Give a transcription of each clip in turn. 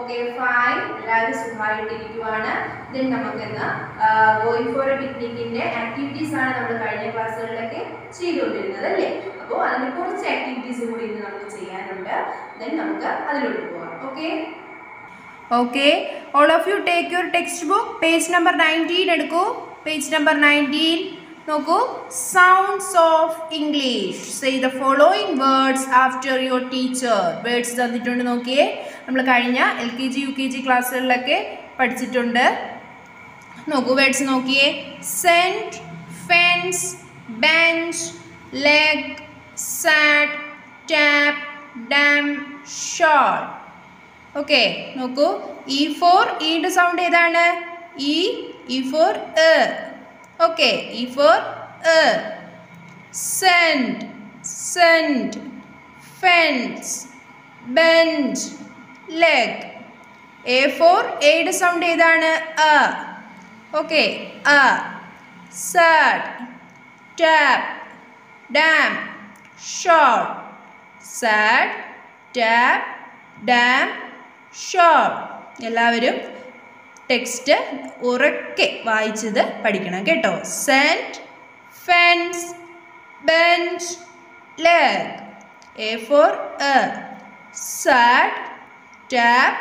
Okay fine എല്ലാവരും സുഖമായിട്ടിരിക്കുവാണ് then നമുക്ക് ഇന്ന് ഗോയിങ് ഫോർ എ പിക്നിക്കിന്റെ ആക്ടിവിറ്റീസ് ആണ് നമ്മൾ കഴിഞ്ഞ ക്ലാസ്സുകളിലൊക്കെ ചെയ്തുകൊണ്ടിരുന്നത് അല്ലേ അപ്പോൾ അതിന് കുറച്ച് ആക്ടിവിറ്റീസ് കൂടി ഇന്ന് നമുക്ക് ചെയ്യാനുണ്ട് ദെൻ നമുക്ക് അതിലോട്ട് പോകാം okay okay all of you take your text book page number nineteen എടുക്കൂ പേജ് നമ്പർ നയൻറ്റീൻ നോക്കൂ sounds of English say the following words after your teacher words തന്നിട്ടുണ്ട് നോക്കിയേ നമ്മൾ കഴിഞ്ഞ L K G U K G ക്ലാസ്സുകളിലൊക്കെ പഠിച്ചിട്ടുണ്ട് നോക്കൂ words നോക്കിയേ cent fence bench leg sat tap dam shawl okay നോക്കൂ ഇ ഫോർ ഇയുടെ സൗണ്ട് ഏതാണ് E E for A okay E for A cent cent fence bench leg A for എയുടെ sound ഏതാണ് അ ഓക്കെ അ sad tap dam short sad tap dam short എല്ലാവരും text ഉറക്കെ വായിച്ചത് പഠിക്കണം കേട്ടോ cent fence bench leg A for A sad tap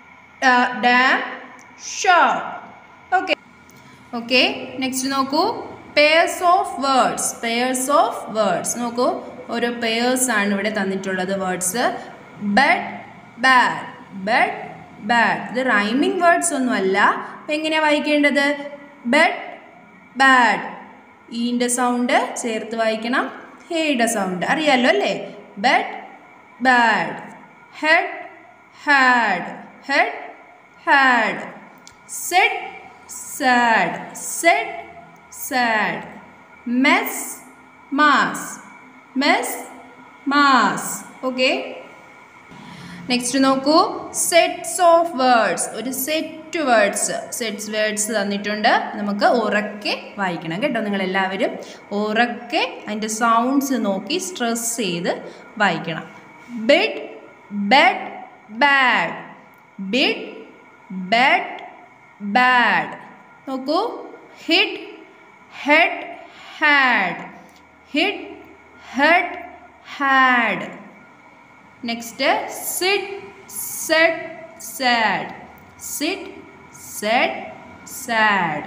dam short okay okay next നോക്കൂ pairs of words pairs of words നോക്കൂ ഓരോ പെയർസ് ആണ് ഇവിടെ തന്നിട്ടുള്ളത് words bud bad bud bad ഇത് റൈമിംഗ് വേർഡ്സ് ഒന്നുമല്ല അപ്പം എങ്ങനെയാണ് വായിക്കേണ്ടത് ബഡ് ബാഡ് ഈൻ്റെ സൗണ്ട് ചേർത്ത് വായിക്കണം ഹേയുടെ സൗണ്ട് അറിയാലോ അല്ലേ bud bad head had head had said sad said sad mess mass mess mass okay next നോക്കൂ സെറ്റ്സ് ഓഫ് വേർഡ്സ് ഒരു സെറ്റ് വേർഡ്സ് സെറ്റ്സ് വേർഡ്സ് തന്നിട്ടുണ്ട് നമുക്ക് ഉറക്കെ വായിക്കണം കേട്ടോ നിങ്ങൾ എല്ലാവരും ഉറക്കെ അതിൻ്റെ സൗണ്ട്സ് നോക്കി സ്ട്രെസ് ചെയ്ത് വായിക്കണം bed bed bad bid bed bad നോക്കൂ hid head had hid head had next sit said sad sit said sad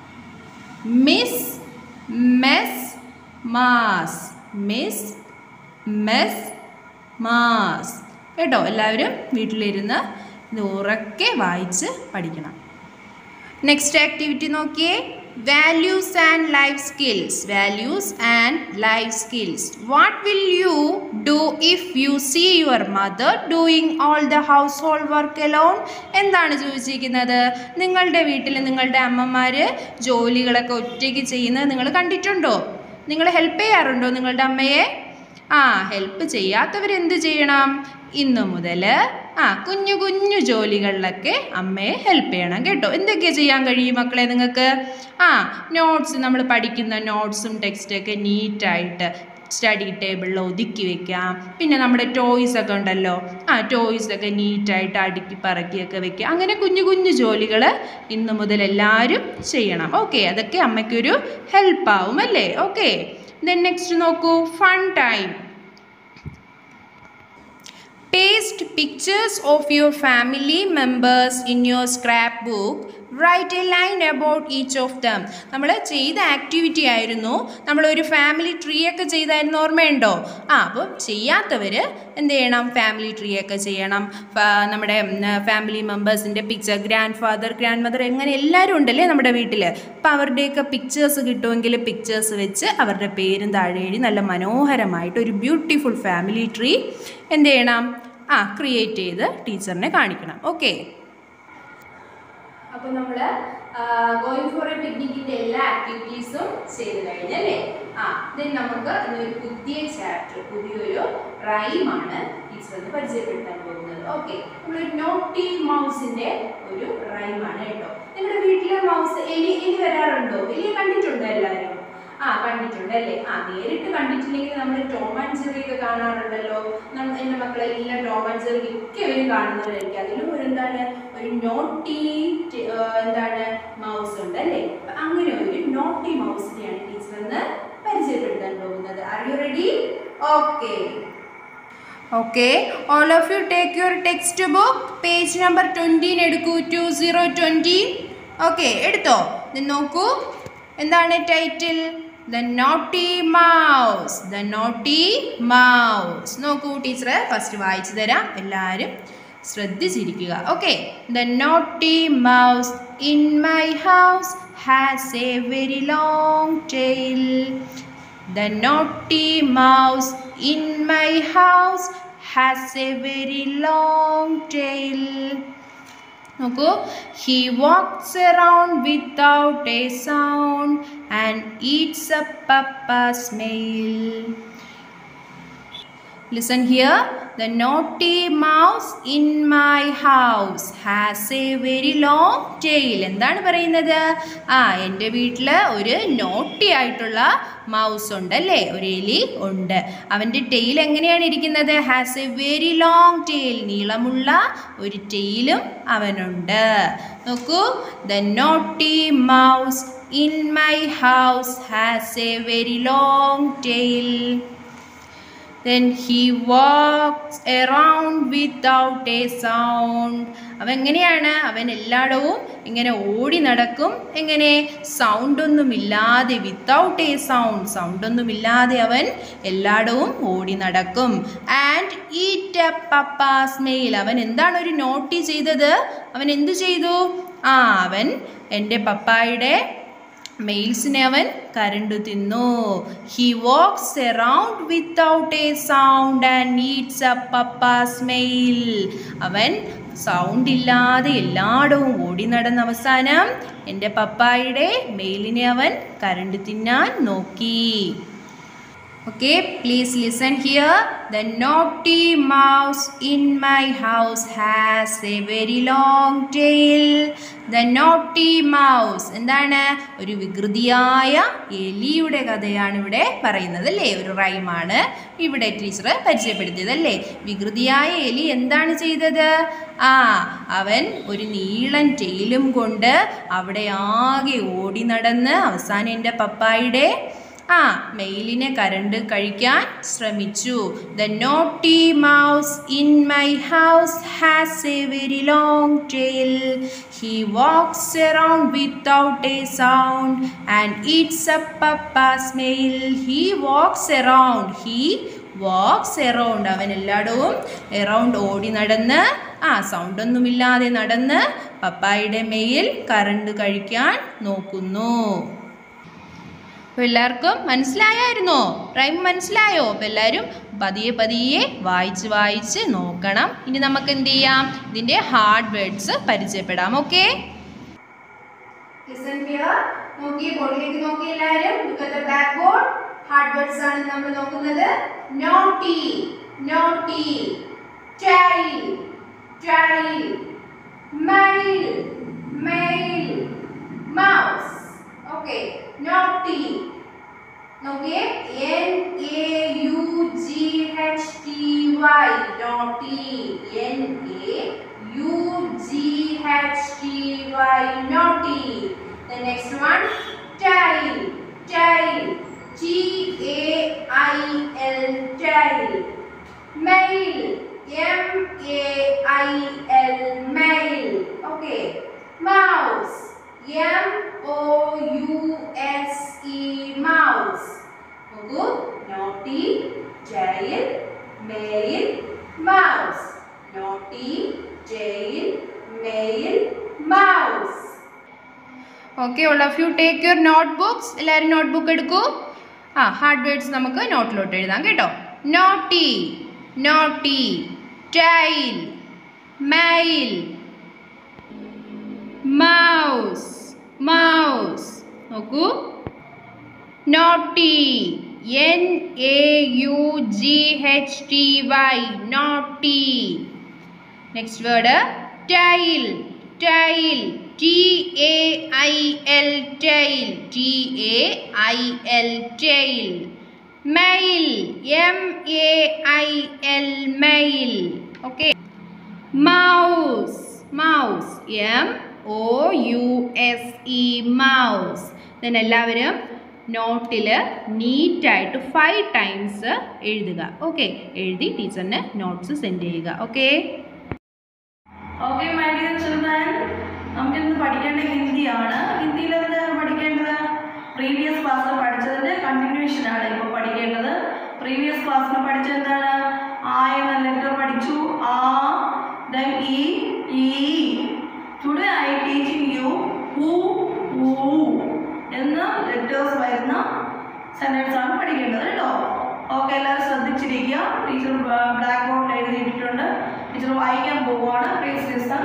miss mess mass miss mess mass കേട്ടോ എല്ലാവരും വീട്ടിലിരുന്ന് ഇത് ഉറക്കെ വായിച്ച് പഠിക്കണം നെക്സ്റ്റ് ആക്ടിവിറ്റി നോക്കിയേ values and life skills values and life skills what will you do if you see your mother doing all the household work alone എന്താണ് ചോദിച്ചിരിക്കുന്നത് നിങ്ങളുടെ വീട്ടിൽ നിങ്ങളുടെ അമ്മമാർ ജോലികളൊക്കെ ഒറ്റയ്ക്ക് ചെയ്യുന്നത് നിങ്ങൾ കണ്ടിട്ടുണ്ടോ നിങ്ങൾ ഹെൽപ്പ് ചെയ്യാറുണ്ടോ നിങ്ങളുടെ അമ്മയെ ആ ഹെൽപ്പ് ചെയ്യാത്തവരെന്ത് ചെയ്യണം ഇന്നു മുതൽ ആ കുഞ്ഞു കുഞ്ഞു ജോലികളിലൊക്കെ അമ്മയെ ഹെൽപ്പ് ചെയ്യണം കേട്ടോ എന്തൊക്കെ ചെയ്യാൻ കഴിയും മക്കളെ നിങ്ങൾക്ക് ആ നോട്ട്സ് നമ്മൾ പഠിക്കുന്ന നോട്ട്സും ടെക്സ്റ്റൊക്കെ നീറ്റായിട്ട് സ്റ്റഡി ടേബിളിൽ ഒതുക്കി വെക്കാം പിന്നെ നമ്മുടെ ടോയ്സ് ഒക്കെ ഉണ്ടല്ലോ ആ ടോയ്സ് ഒക്കെ നീറ്റായിട്ട് അടുക്കി പറക്കിയൊക്കെ വെക്കുക അങ്ങനെ കുഞ്ഞു കുഞ്ഞു ജോലികൾ ഇന്നു മുതൽ എല്ലാവരും ചെയ്യണം ഓക്കെ അതൊക്കെ അമ്മയ്ക്കൊരു ഹെൽപ്പാവും അല്ലേ ഓക്കെ ദെൻ നെക്സ്റ്റ് നോക്കൂ fun time Paste pictures of your family members in your scrapbook. Write a line about each of them. നമ്മൾ ചെയ്ത ആക്ടിവിറ്റി ആയിരുന്നു നമ്മളൊരു ഫാമിലി ട്രീ ഒക്കെ ചെയ്തായിരുന്നു ഓർമ്മയുണ്ടോ ആ അപ്പോൾ ചെയ്യാത്തവർ എന്ത് ചെയ്യണം ഫാമിലി ട്രീ ഒക്കെ ചെയ്യണം ഫ- നമ്മുടെ ഫാമിലി മെമ്പേഴ്സിൻ്റെ picture grandfather grandmother എങ്ങനെ എല്ലാവരും ഉണ്ടല്ലേ നമ്മുടെ വീട്ടിൽ അപ്പോൾ അവരുടെയൊക്കെ പിക്ചേഴ്സ് കിട്ടുമെങ്കിൽ പിക്ചേഴ്സ് വെച്ച് അവരുടെ പേരും താഴെ എഴുതി നല്ല മനോഹരമായിട്ട് ഒരു ബ്യൂട്ടിഫുൾ ഫാമിലി ട്രീ എന്ത് ചെയ്യണം ആ ക്രിയേറ്റ് ചെയ്ത് ടീച്ചറിനെ കാണിക്കണം ഓക്കെ അപ്പോൾ നമ്മൾ ഗോയിങ് ഫോർ എ പിക്നിക്കിന്റെ എല്ലാ ആക്ടിവിറ്റീസും ചെയ്ത് കഴിഞ്ഞല്ലേ ആ ദെൻ നമുക്ക് ഇന്നൊരു പുതിയ ചാപ്റ്റർ പുതിയൊരു റൈമാണ് ടീച്ചർ ഒന്ന് പരിചയപ്പെടുത്താൻ പോകുന്നത് ഓക്കെ നമ്മളൊരു നോട്ടി മൗസിന്റെ ഒരു റൈമാണ് കേട്ടോ നിങ്ങളുടെ വീട്ടിലെ മൗസ് എലി എലി വരാറുണ്ടോ എലിയെ കണ്ടിട്ടുണ്ടോ എല്ലാവരും ആ കണ്ടിട്ടുണ്ട് അല്ലേ ആ നേരിട്ട് കണ്ടിട്ടില്ലെങ്കിൽ നമ്മൾ ടോം ആൻഡ് ജെറി ഒക്കെ കാണാറുണ്ടല്ലോ നമ്മ എൻ്റെ മക്കളെല്ലാം ടോം ആൻഡ് ജെറി മിക്കവരും കാണുന്നവരായിരിക്കും അതിലും ഒരു എന്താണ് ഒരു നോട്ടി എന്താണ് മൗസ് ഉണ്ട് അല്ലേ അപ്പൊ അങ്ങനെ ഒരു നോട്ടി മൗസിനെയാണ് ടീച്ചർ എന്ന് പരിചയപ്പെടുത്താൻ പോകുന്നത് are you ready okay Okay, all of you take your textbook, page number 20 എടുക്കൂ ടു സീറോ ട്വൻറ്റി ഓക്കെ എടുത്തോ ഇത് നോക്കൂ എന്താണ് title the naughty mouse the naughty mouse നോക്കൂ ടീച്ചർ ഫസ്റ്റ് വായിച്ചു തരാം എല്ലാവരും ശ്രദ്ധിച്ചിരിക്കുക okay the naughty mouse in my house has a very long tail The naughty mouse in my house has a very long tail. നോക്കൂ he walks around without a sound and eats a papa's mail listen here the naughty mouse in my house has a very long tail എന്താണ് പറയുന്നത് ആ എൻ്റെ വീട്ടിൽ ഒരു naughty ആയിട്ടുള്ള mouse ഉണ്ട് അല്ലേ ഒരു എലി ഉണ്ട് അവൻ്റെ ടെയിൽ എങ്ങനെയാണ് ഇരിക്കുന്നത് has a very long tail നീളമുള്ള ഒരു ടെയിലും അവനുണ്ട് നോക്കൂ the naughty mouse in my house has a very long tail Then he walks around without a sound. അവൻ എങ്ങനെയാണ് അവൻ എല്ലായിടവും ഇങ്ങനെ ഓടി നടക്കും എങ്ങനെ സൗണ്ട് ഒന്നുമില്ലാതെ വിത്തൗട്ട് എ സൗണ്ട് സൗണ്ട് ഒന്നുമില്ലാതെ അവൻ എല്ലായിടവും ഓടി നടക്കും and eat a papa's mail അവൻ എന്താണ് ഒരു നോട്ടി ചെയ്തത് അവൻ എന്ത് ചെയ്തു ആ അവൻ എൻ്റെ പപ്പായുടെ മെയിൽസിനെ അവൻ കരണ്ടു തിന്നു he walks around without a sound and eats a papa's mail അവൻ സൗണ്ട് ഇല്ലാതെ എല്ലായിടവും ഓടി നടന്ന അവസാനം എൻ്റെ പപ്പായുടെ മെയിലിനെ അവൻ കരണ്ടു തിന്നാൻ നോക്കി Okay, please listen here. The naughty mouse in my house has a very long tail. The naughty mouse എന്താണ് ഒരു വികൃതിയായ എലിയുടെ കഥയാണ് ഇവിടെ പറയുന്നത് അല്ലേ ഒരു റൈമാണ് ഇവിടെ ടീച്ചർ പരിചയപ്പെടുത്തിയത് അല്ലേ വികൃതിയായ എലി എന്താണ് ചെയ്തത് ആ അവൻ ഒരു നീളൻ ടെയിലും കൊണ്ട് അവിടെ ആകെ ഓടി നടന്ന് അവസാനം എൻ്റെ പപ്പായുടെ ആ മെയിലിനെ കരണ്ട് കഴിക്കാൻ ശ്രമിച്ചു the naughty mouse in my house has a very long tail he walks around without a sound and eats a papa's mail he walks around he walks around അവൻ എല്ലായിടവും എറൗണ്ട് ഓടി നടന്ന് ആ സൗണ്ടൊന്നുമില്ലാതെ നടന്ന് പപ്പായുടെ മെയിൽ കരണ്ട് കഴിക്കാൻ നോക്കുന്നു അപ്പോൾ എല്ലാവർക്കും മനസ്സിലായായിരുന്നോ റൈം മനസ്സിലായോ അപ്പോൾ എല്ലാവരും പതിയെ പതിയെ വായിച്ച് വായിച്ച് നോക്കണം ഇനി നമുക്ക് എന്ത് ചെയ്യാം ഇതിൻ്റെ ഹാർഡ് വേർഡ്സ് പരിചയപ്പെടാം ഓക്കെ ലിസൺ ഹിയർ നോക്കി ബോർഡിലേക്ക് നോക്കി എല്ലാവരും look at the blackboard hard words ആണ് നമ്മൾ നോക്കുന്നത് naughty naughty child child mail mail mouse okay naughty നോക്കിയേ N A U G H T Y naughty N A U G H T Y naughty The next one, child, child, G A I L, child. Male, M A I L, male. Okay. Mouse, M O U S E, mouse. നോക്കൂ naughty jail mail mouse naughty jail mail mouse okay all of you take your note books എല്ലാവരും note book എടുക്കൂ ആ hard words നമുക്ക് നോട്ടിലോട്ട് എഴുതാം കേട്ടോ naughty naughty tail mail mouse mouse നോക്കൂ naughty N A U G H T Y naughty next word tail tail T A I L tail T A I L tail male M A I L male okay mouse mouse M O U S E mouse then എല്ലാവരും നോട്ടിൽ നീറ്റായിട്ട് five times എഴുതുക okay എഴുതി ടീച്ചറിന് notes send ചെയ്യുക okay okay my dear children നമുക്കിന്ന് പഠിക്കേണ്ട ഹിന്ദിയാണ് ഹിന്ദിയിൽ എന്താണ് പഠിക്കേണ്ടത് പ്രീവിയസ് ക്ലാസ്സിൽ പഠിച്ചതിന്റെ കണ്ടിന്യൂഷൻ ആണ് ഇപ്പോൾ പഠിക്കേണ്ടത് പ്രീവിയസ് ക്ലാസ്സിൽ പഠിച്ചത് എന്താണ് ആ എന്ന ലെറ്റർ പഠിച്ചു ആ ദെൻ ഇ ഈ ടുഡേ ഐ ടീച്ചിങ് യു ഹു ഊ എന്ന ലെറ്റേഴ്സ് വരുന്ന സെന്റൻസ് ആണ് പഠിക്കേണ്ടത് കേട്ടോ ഓക്കെ എല്ലാവരും ശ്രദ്ധിച്ചിരിക്കുക ടീച്ചർ ബ്ലാക്ക് ബോർഡിൽ എഴുതിയിട്ടുണ്ട് ടീച്ചർ വായിക്കാൻ പോവുകയാണ് പ്ലീസ് ലിസൺ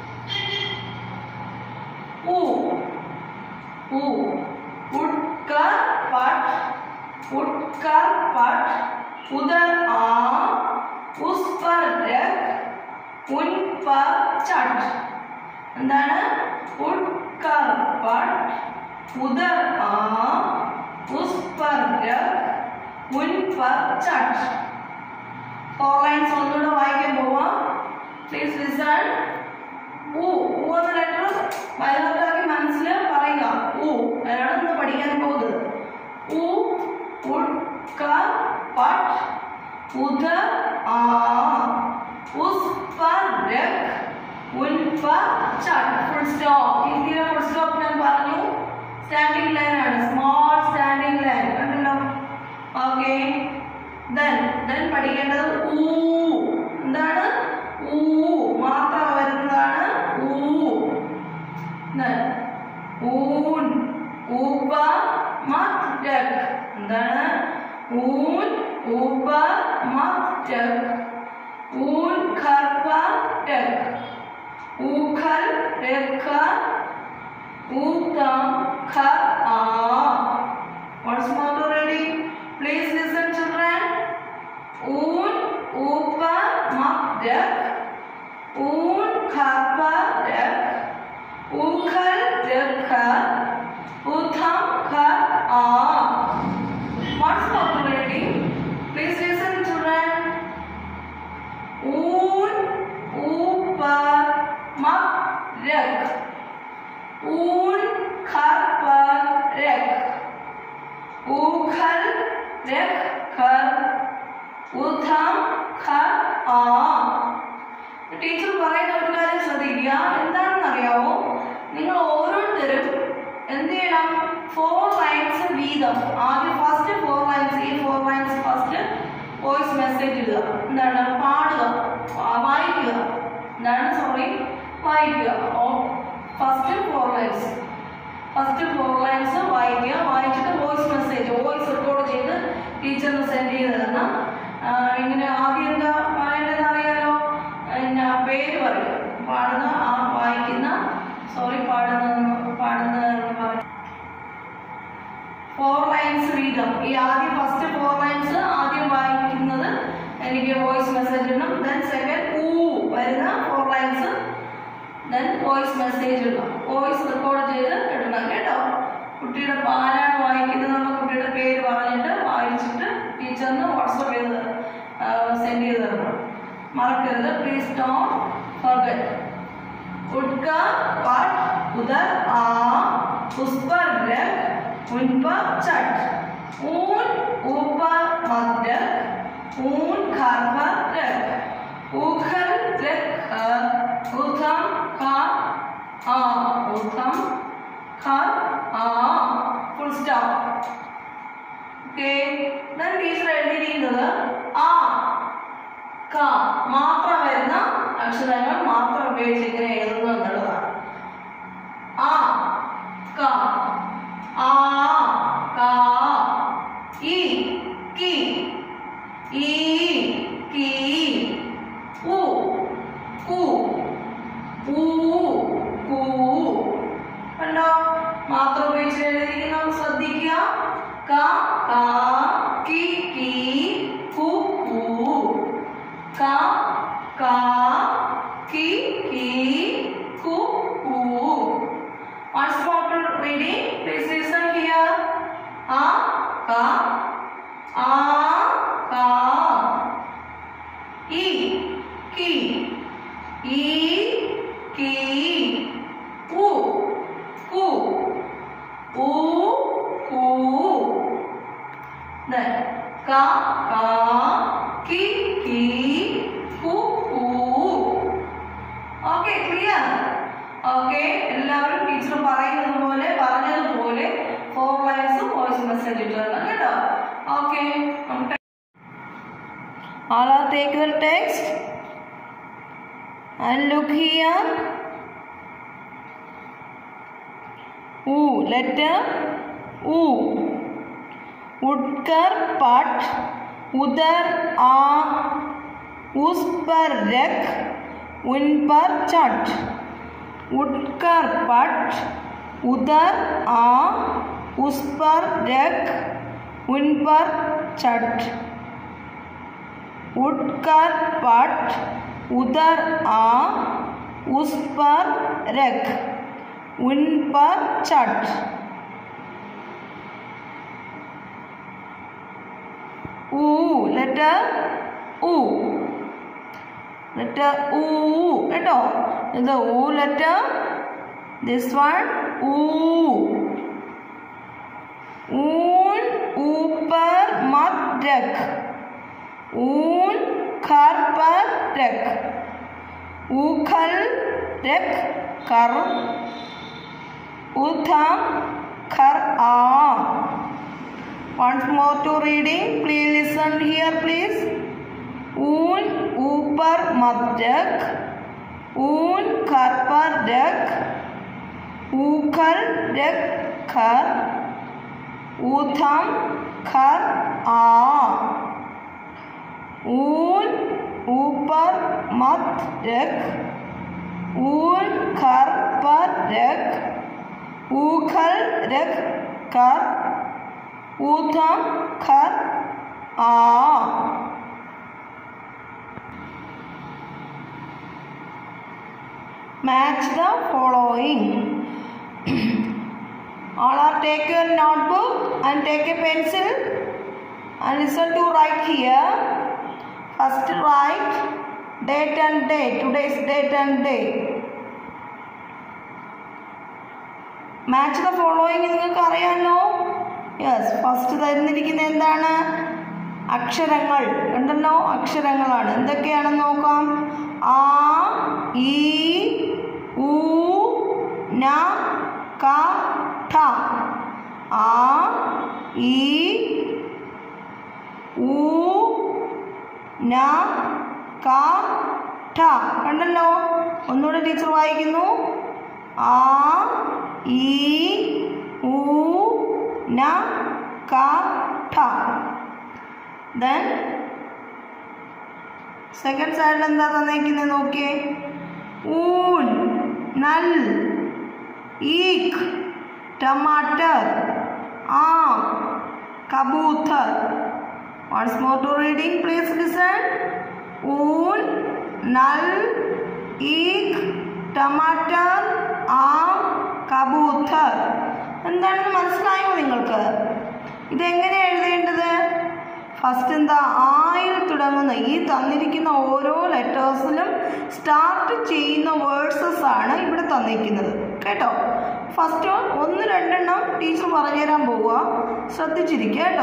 ഊ ഊ ഉട്കർ പട്ട് ഉട്കർ പട്ട് ഉദർ ആ ഉസ് പർ രഖ് ഉൻ പർ ചട്ട് എന്താണ് ഉട്കർ പട്ട് ഉദർ ആ ഉസ് പർ രഖ് ഉൻ പർ ചട്ട് ഫോർ ലൈൻസ് ഒന്നുകൂടെ വായിക്കാൻ പോവാം പ്ലീസ് ലിസൺ ഊ ഊ എന്ന ലെറ്റർ വലുതാക്കി മനസ്സിൽ പറയുക ഊ അതാണ് ഇന്ന് പഠിക്കാൻ പോകുന്നത് ഊ ഉട്ക പട്ട് ഉദ ആ ഉസ് പർ രഖ് ഉൻ പർ ചട്ട് ഫുൾ സ്റ്റോപ്പ് ഹിന്ദിയിലെ ഫുൾ സ്റ്റോപ്പ് ഞാൻ പറഞ്ഞു സ്റ്റാൻഡിംഗ് ലൈൻ ആണ് സ്മോൾ സ്റ്റാൻഡിംഗ് ലൈൻ കണ്ടല്ലോ ഓക്കെ ദെൻ ദെൻ പഠിക്കേണ്ടത് ഊ എന്താണ് ഊ മാത്രം വരുന്നതാണ് ഊ ദെൻ ഊൻ ഊപ മത് രഖ് എന്താണ് ഊൻ ഊപ മത് രഖ് ഊൻ ഖർപ രഖ് ഊഖൽ രഖ ഊതം ഖ ആ Once more to ready. Please listen children. Un upa makdak. Un khapa dak. Ukhal dakha. Utham kha a. Once more to ready. Please listen children. Un upa makdak. Un khapa dak. ഊഖൽ രഖ് ഖർ ഉഥം ഖ ആ teacher പറയുന്ന ഒരു കാര്യം ശ്രദ്ധിക്കുക എന്താണെന്ന് അറിയാമോ നിങ്ങൾ ഓരോരുത്തരും എന്ത് ചെയ്യണം ഫോർ ലൈൻസ് വീതം ആദ്യം ഫസ്റ്റ് ഫോർ ലൈൻസ് ഈ four lines first voice message ഇടുക എന്താണ് പാടുക ആ, വായിക്കുക എന്താണ് സോറി വായിക്കുക ഓ first four lines first four lines വായിക്കുക വായിച്ചിട്ട് വോയിസ് മെസ്സേജ് വോയിസ് റെക്കോർഡ് ചെയ്ത് ടീച്ചറിന് സെൻഡ് ചെയ്ത് തരണം ആ, ഇങ്ങനെ ആദ്യം എന്താ പറയേണ്ടതെന്ന് അറിയാലോ പിന്നെ പേര് പറയും പാടുന്ന ആ വായിക്കുന്ന സോറി പാടുന്ന പാടുന്ന ഫോർ ലൈൻസ് വീതം ഈ ആദ്യം ഫസ്റ്റ് ഫോർ ലൈൻസ് ആദ്യം വായിക്കുന്നത് എനിക്ക് വോയിസ് മെസ്സേജ് ഇടണം ദെൻ സെക്കൻഡ് ഊ വരുന്ന four lines then voice message ഇടണം വോയിസ് റെക്കോർഡ് ചെയ്ത് ഇടണം കേട്ടോ കുട്ടിയുടെ പാലാണ് വായിക്കുന്നത് നമ്മൾ കുട്ടിയുടെ പേര് പറഞ്ഞിട്ട് വായിച്ചിട്ട് ടീച്ചറിന് വാട്സപ്പ് ചെയ്ത് സെൻഡ് ചെയ്ത് തരണം മറക്കരുത് പ്ലീസ് ഡോണ്ട് ഫോർഗറ്റ് उठका पट उधर आ उस पर रख उन पर चट ऊन ऊपर मत रख ऊन खार पर रख उखल रख उथम खा आ उथम खा आ full stop okay then teacher എഴുതിയിരിക്കുന്നത് ആ ക മാത്രം വരുന്ന അക്ഷരങ്ങൾ മാത്രം ഉപയോഗിച്ച് ഇങ്ങനെ എഴുതുന്നു എന്നുള്ളതാണ് ആ ക ആ ക ഇ കി ഈ കി ഉ കു ഊ കൂ കണ്ടോ മാത്രം ഉപയോഗിച്ച് എഴുതിയിരിക്കുന്നത് ശ്രദ്ധിക്കുക ക ക കി കി കു കൂ ക ക കി കി കു Once more to reading. Please listen here. A, ka, a, ka. E, ki, e, ki. U, ku, u, ku. Then ka, ka, ki, ki, ku, ku. Okay clear okay എല്ലാവരും ടീച്ചർ പറയുന്നത് പോലെ പറഞ്ഞതുപോലെ ഫോർ ലൈൻസ് വോയിസ് മെസ്സേജ് ഇട്ടിരുന്നു കേട്ടോ okay All are take the text and look here. U letter U. Udkar pat udar a us par rek उन पर चट उठकर पट उधर आ उस पर रख उन पर चट उठकर पट उधर आ उस पर रख उन पर चट ഊ ലെറ്റർ ഊ ലെറ്റർ ഊ കേട്ടോ ഇത് ഊ ലെറ്റർ ദിസ് വൺ ഊ ഊൻ ऊपर मत रख ऊन खर पर रख ऊखल रख कर उथम खर आ once more to reading please listen here please ऊन ऊपर मत रख ऊन खर पर रख ऊखल रख खर ऊथम खर आ ऊन ऊपर मत रख ऊन खर पर रख ऊखल रख कर ऊथम खर आ match the following all are take your notebook and take a pencil and listen to write here first write date and day today's date and day match the following നിങ്ങൾക്ക് അറിയാമല്ലോ യെസ് ഫസ്റ്റ് തരുന്നിരിക്കുന്ന എന്താണ് അക്ഷരങ്ങൾ ഉണ്ടല്ലോ അക്ഷരങ്ങളാണ് എന്തൊക്കെയാണെന്ന് നോക്കാം ആ ഈ ഊ ന ക ഠ ആ ഈ ഊ ന ക ഠ കണ്ടല്ലോ ഒന്നുകൂടെ ടീച്ചർ വായിക്കുന്നു ആ ഈ ഊ ന ക ഠ ദെൻ സെക്കൻഡ് സൈഡിൽ എന്താ തന്നേക്കുന്നത് നോക്കിയേ ഊൻ നൽ ഈക് ടമാറ്റർ ആം കബൂത്തർ once more to reading please listen ഊൻ നൽ ഈക് ടമാറ്റർ ആം കബൂത്തർ എന്താണെന്ന് മനസ്സിലായോ നിങ്ങൾക്ക് ഇതെങ്ങനെ എഴുതേണ്ടത് ഫസ്റ്റ് എന്താ ആയിൽ തുടങ്ങുന്ന ഈ തന്നിരിക്കുന്ന ഓരോ ലെറ്റേഴ്സിലും സ്റ്റാർട്ട് ചെയ്യുന്ന വേഴ്സസ് ആണ് ഇവിടെ തന്നിരിക്കുന്നത് കേട്ടോ ഫസ്റ്റ് ഒന്ന് രണ്ടെണ്ണം ടീച്ചർ പറഞ്ഞുതരാൻ പോവുക ശ്രദ്ധിച്ചിരിക്കുക കേട്ടോ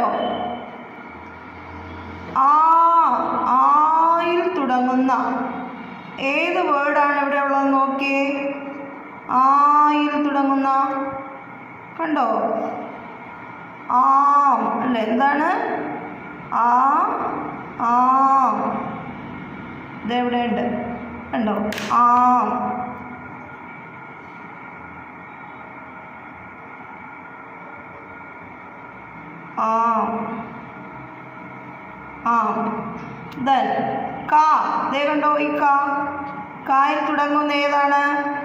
ആ ആയിൽ തുടങ്ങുന്ന ഏത് വേർഡാണ് ഇവിടെ ഉള്ളത് നോക്കിയേ ആയിൽ തുടങ്ങുന്ന കണ്ടോ ആം അല്ലേ എന്താണ് ആ ആം ഇതെവിടെ ഉണ്ട് കണ്ടോ ആം ആം ആം ദെൻ കാ ദേ കണ്ടോ ഈ കാ കായിൽ തുടങ്ങുന്ന ഏതാണ്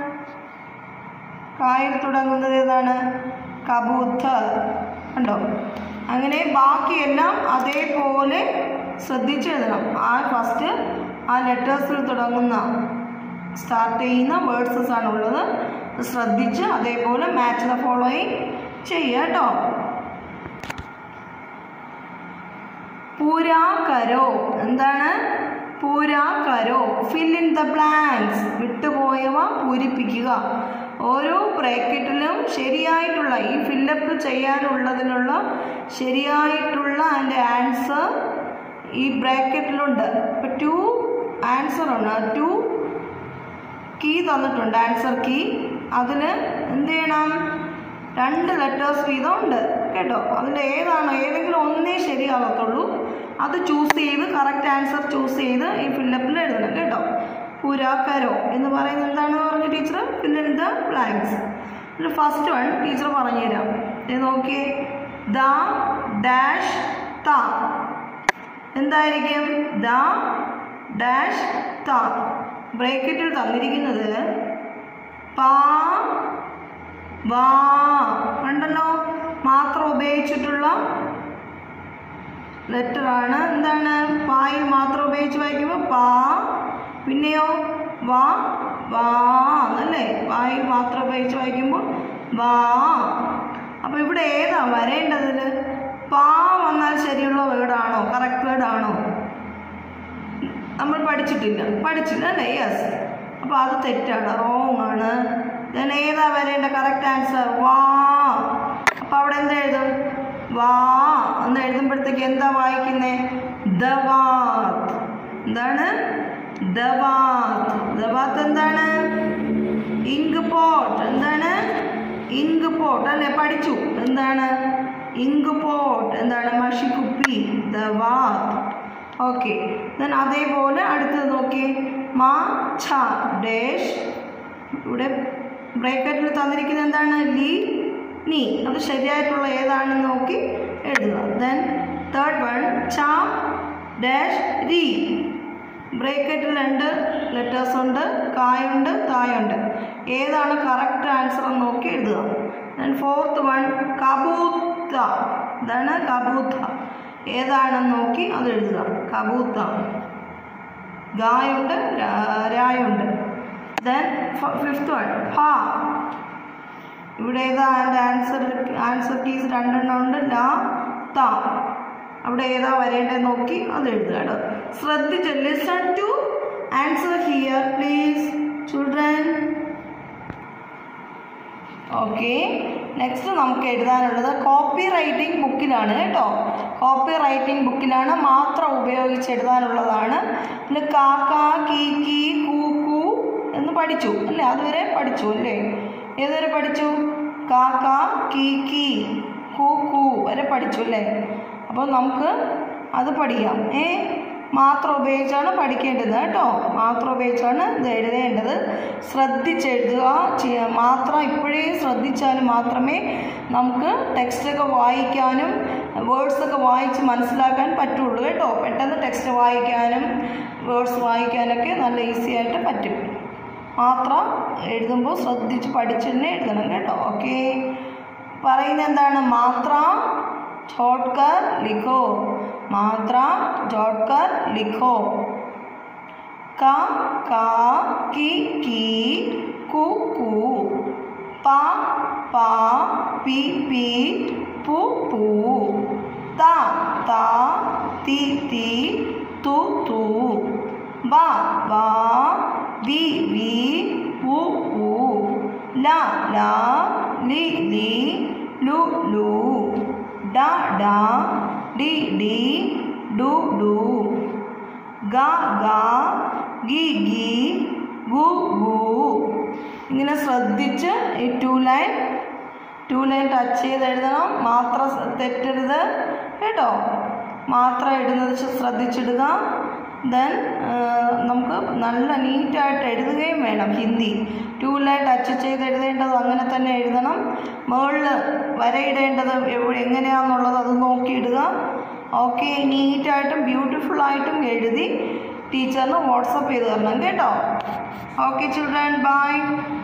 കായിൽ തുടങ്ങുന്നത് ഏതാണ് കബൂത്തർ കണ്ടോ അങ്ങനെ ബാക്കിയെല്ലാം അതേപോലെ ശ്രദ്ധിച്ചെഴുതണം ആ ഫസ്റ്റ് ആ ലെറ്റേഴ്സിൽ തുടങ്ങുന്ന സ്റ്റാർട്ട് ചെയ്യുന്ന വേർഡ്സസ് ആണുള്ളത് അത് ശ്രദ്ധിച്ച് അതേപോലെ മാച്ച് ദ ഫോളോയിങ് ചെയ്യുക കേട്ടോ പൂരാ കരോ എന്താണ് പൂരാ കരോ ഫിൽ ഇൻ ദ ബ്ലാങ്ക്സ് വിട്ടുപോയവ പൂരിപ്പിക്കുക ഓരോ ബ്രാക്കറ്റിലും ശരിയായിട്ടുള്ള ഈ ഫില്ലപ്പ് ചെയ്യാനുള്ളതിനുള്ള ശരിയായിട്ടുള്ള അതിൻ്റെ ആൻസർ ഈ ബ്രാക്കറ്റിലുണ്ട് ഇപ്പം ടു ആൻസർ ഉണ്ട് ടു കീ തന്നിട്ടുണ്ട് ആൻസർ കീ അതിൽ എന്ത് ചെയ്യണം രണ്ട് ലെറ്റേഴ്സ് വീതം ഉണ്ട് കേട്ടോ അതിൽ ഏതാണോ ഏതെങ്കിലും ഒന്നേ ശരിയാകത്തുള്ളൂ അത് ചൂസ് ചെയ്ത് കറക്റ്റ് ആൻസർ ചൂസ് ചെയ്ത് ഈ ഫില്ലപ്പിൽ എഴുതണം കേട്ടോ പുരാക്കരോ എന്ന് പറയുന്നത് എന്താണെന്ന് പറഞ്ഞു teacher fill in the blanks first one teacher പറഞ്ഞുതരാം ഇത് നോക്കിയേ ദ ഡാഷ് ത എന്തായിരിക്കും ദ ഡാഷ് ത ബ്രേക്കറ്റിൽ തന്നിരിക്കുന്നത് പാ വാ കണ്ടല്ലോ മാത്രം ഉപയോഗിച്ചിട്ടുള്ള ലെറ്റർ ആണ് എന്താണ് പായിൽ മാത്രം ഉപയോഗിച്ച് വായിക്കുമ്പോൾ പാ പിന്നെയോ വാ വാ എന്നല്ലേ പായിൽ മാത്രം ഉപയോഗിച്ച് വായിക്കുമ്പോൾ വാ അപ്പോൾ ഇവിടെ ഏതാ വരേണ്ടതിൽ പാ വന്നാൽ ശരിയുള്ള വേർഡാണോ കറക്റ്റ് വേർഡാണോ നമ്മൾ പഠിച്ചിട്ടില്ല പഠിച്ചില്ല അല്ലേ യെസ് അപ്പോൾ അത് തെറ്റാണ് റോങ് ആണ് ദെൻ ഏതാ വരേണ്ട കറക്റ്റ് ആൻസർ വാ അപ്പോൾ അവിടെ എന്താ എഴുതും വാ എന്ന് എഴുതുമ്പോഴത്തേക്ക് എന്താ വായിക്കുന്നേ ദവാത് എന്താണ് ദവാത് ദവാത്ത് എന്താണ് ഇങ്ക് പോട്ട് എന്താണ് ഇങ്ക് പോട്ട് അല്ലേ പഠിച്ചു എന്താണ് ഇങ്ക് പോട്ട് എന്താണ് മഷിക്കുപ്പി ദവാത് ഓക്കെ ദെൻ അതേപോലെ അടുത്തത് നോക്കി മാ ഛ ഡേഷ് ഇവിടെ ബ്രേക്കറ്റിൽ തന്നിരിക്കുന്നത് എന്താണ് ലി നീ അത് ശരിയായിട്ടുള്ള ഏതാണെന്ന് നോക്കി എഴുതുക ദെൻ തേർഡ് വൺ ച ഡാഷ് രി ബ്രേക്കറ്റിൽ രണ്ട് ലെറ്റേഴ്സ് ഉണ്ട് കായുണ്ട് തായുണ്ട് ഏതാണ് കറക്റ്റ് ആൻസർ എന്ന് നോക്കി എഴുതുക ദെൻ ഫോർത്ത് വൺ കബൂത്ത ഇതാണ് കബൂത്ത ഏതാണെന്ന് നോക്കി അത് എഴുതുക കബൂത്ത ഗായുണ്ട് രാ- രായുണ്ട് ദെൻ ഫിഫ്ത്ത് വൺ ഫ ഇവിടെ ഏതാ അതിൻ്റെ ആൻസർ ആൻസർ കീസ് രണ്ടെണ്ണം ഉണ്ട് ലാ ത അവിടെ ഏതാ വരേണ്ടത് നോക്കി അത് എഴുതുക കേട്ടോ ശ്രദ്ധിച്ച് listen to answer here please children okay next നമുക്ക് എഴുതാനുള്ളത് കോപ്പി റൈറ്റിംഗ് ബുക്കിലാണ് കേട്ടോ കോപ്പി റൈറ്റിംഗ് ബുക്കിലാണ് മാത്രം ഉപയോഗിച്ച് എഴുതാനുള്ളതാണ് പിന്നെ കാക്ക കീ കീ കൂ കൂ എന്ന് പഠിച്ചു അല്ലേ അതുവരെ പഠിച്ചു അല്ലേ ഏതുവരെ പഠിച്ചു കാക്ക കീ കീ കൂ കൂ വരെ പഠിച്ചു അല്ലേ അപ്പോൾ നമുക്ക് അത് പഠിക്കാം ഏ മാത്രം ഉപയോഗിച്ചാണ് പഠിക്കേണ്ടത് കേട്ടോ മാത്രം ഉപയോഗിച്ചാണ് ഇത് എഴുതേണ്ടത് ശ്രദ്ധിച്ചെഴുതുക ചെയ്യ- മാത്രം ഇപ്പോഴേ ശ്രദ്ധിച്ചാൽ മാത്രമേ നമുക്ക് ടെക്സ്റ്റൊക്കെ വായിക്കാനും വേർഡ്സൊക്കെ വായിച്ച് മനസ്സിലാക്കാൻ പറ്റുള്ളൂ കേട്ടോ പെട്ടെന്ന് ടെക്സ്റ്റ് വായിക്കാനും വേർഡ്സ് വായിക്കാനൊക്കെ നല്ല ഈസി ആയിട്ട് പറ്റും മാത്രം എഴുതുമ്പോൾ ശ്രദ്ധിച്ച് പഠിച്ച് തന്നെ എഴുതണം കേട്ടോ ഓക്കെ പറയുന്നത് എന്താണ് മാത്ര ചോട്ട്കർ ലിഖോ മാത്ര ചോട്ട്കർ ലിഖോ ക ക കി കി കു കു പ പ പി പി പു പു ത ത തി തി തു തു ബ ബ വി വി ഉ ഉ ല ല ലി ലി ലു ലു ഡ ഡ ഡി ഡി ഡു ഡു ഗ ഗ ഗി ഗി ഗു ഗു ഇങ്ങനെ ശ്രദ്ധിച്ച് ഈ two line two line touch ചെയ്ത് എഴുതണം മാത്രം സ- തെറ്റരുത് കേട്ടോ മാത്രം എഴുതുന്നത് ശ്ര- ശ്രദ്ധിച്ചിടുക ദെൻ നമുക്ക് നല്ല നീറ്റായിട്ട് എഴുതുകയും വേണം ഹിന്ദി ടു ലൈൻ ടച്ച് ചെയ്ത് എഴുതേണ്ടത് അങ്ങനെ തന്നെ എഴുതണം മുകളിൽ വരയിടേണ്ടത് എവിടെ എങ്ങനെയാണെന്നുള്ളത് അത് നോക്കിയിടുക ഓക്കെ നീറ്റായിട്ടും ബ്യൂട്ടിഫുള്ളായിട്ടും എഴുതി ടീച്ചറിന് വാട്സപ്പ് ചെയ്ത് തരണം കേട്ടോ okay children bye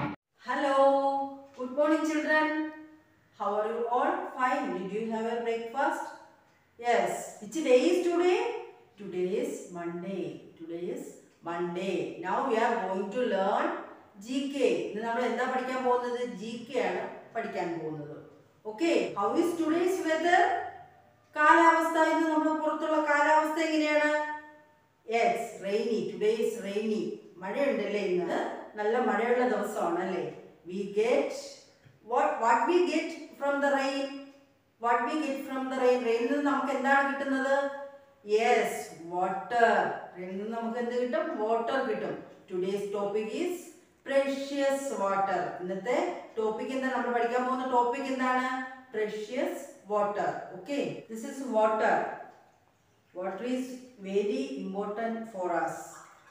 Hello, good morning, children. How are you all? Fine. Did you have a breakfast? Yes. Which day is today? Today is Monday. Today is Monday. Now we are going to learn GK. ഇന്ന് നമ്മൾ എന്താ പഠിക്കാൻ പോകുന്നത് G K ആണ് പഠിക്കാൻ പോകുന്നത് okay how is today's weather കാലാവസ്ഥ ഇന്ന് നമ്മുടെ പുറത്തുള്ള കാലാവസ്ഥ എങ്ങനെയാണ് യെസ് റെയിനി ടുഡേസ് റെയിനി മഴയുണ്ടല്ലേ ഇന്ന് നല്ല മഴയുള്ള ദിവസമാണ് അല്ലേ we get what what we get from the rain what we get from the rain റെയിനിൽ നിന്ന് നമുക്ക് എന്താണ് കിട്ടുന്നത് യെസ് വാട്ടർ റെയിനിൽ നിന്ന് നമുക്ക് എന്ത് കിട്ടും വാട്ടർ കിട്ടും today's topic is precious water ഇന്നത്തെ ടോപ്പിക് എന്താണ് നമ്മൾ പഠിക്കാൻ പോകുന്ന ടോപ്പിക് എന്താണ് precious water okay this is water water is very important for us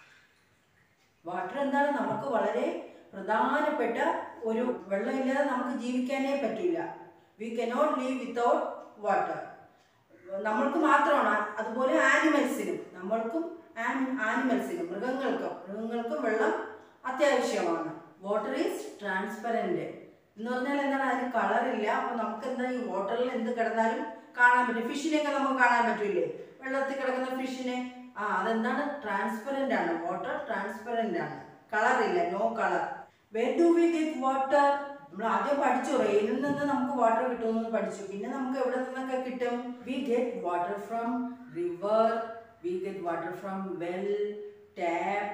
water എന്താണ് നമുക്ക് വളരെ പ്രധാനപ്പെട്ട ഒരു വെള്ളമില്ലാതെ നമുക്ക് ജീവിക്കാനേ പറ്റില്ല we cannot live without water നമ്മൾക്ക് മാത്രമാണ് അതുപോലെ ആനിമൽസിനും നമ്മൾക്കും ആനിമൽസിനും മൃഗങ്ങൾക്കും മൃഗങ്ങൾക്കും വെള്ളം അത്യാവശ്യമാണ് വാട്ടർ ഈസ് ട്രാൻസ്പെറൻറ്റ് എന്ന് പറഞ്ഞാൽ എന്താണ് അതിന് കളറില്ല അപ്പോൾ നമുക്ക് എന്താ ഈ വാട്ടറിൽ എന്ത് കിടന്നാലും കാണാൻ പറ്റും ഫിഷിനെയൊക്കെ നമുക്ക് കാണാൻ പറ്റില്ലേ വെള്ളത്തിൽ കിടക്കുന്ന ഫിഷിനെ ആ അതെന്താണ് ട്രാൻസ്പെറൻ്റ് ആണ് വാട്ടർ ട്രാൻസ്പെറൻ്റ് ആണ് കളറില്ല no colour where do we get water നമ്മൾ ആദ്യം പഠിച്ചു റെയിനിൽ നിന്ന് നമുക്ക് വാട്ടർ കിട്ടുമെന്ന് പഠിച്ചു പിന്നെ നമുക്ക് എവിടെ നിന്നൊക്കെ കിട്ടും we get water from river we get water from well tap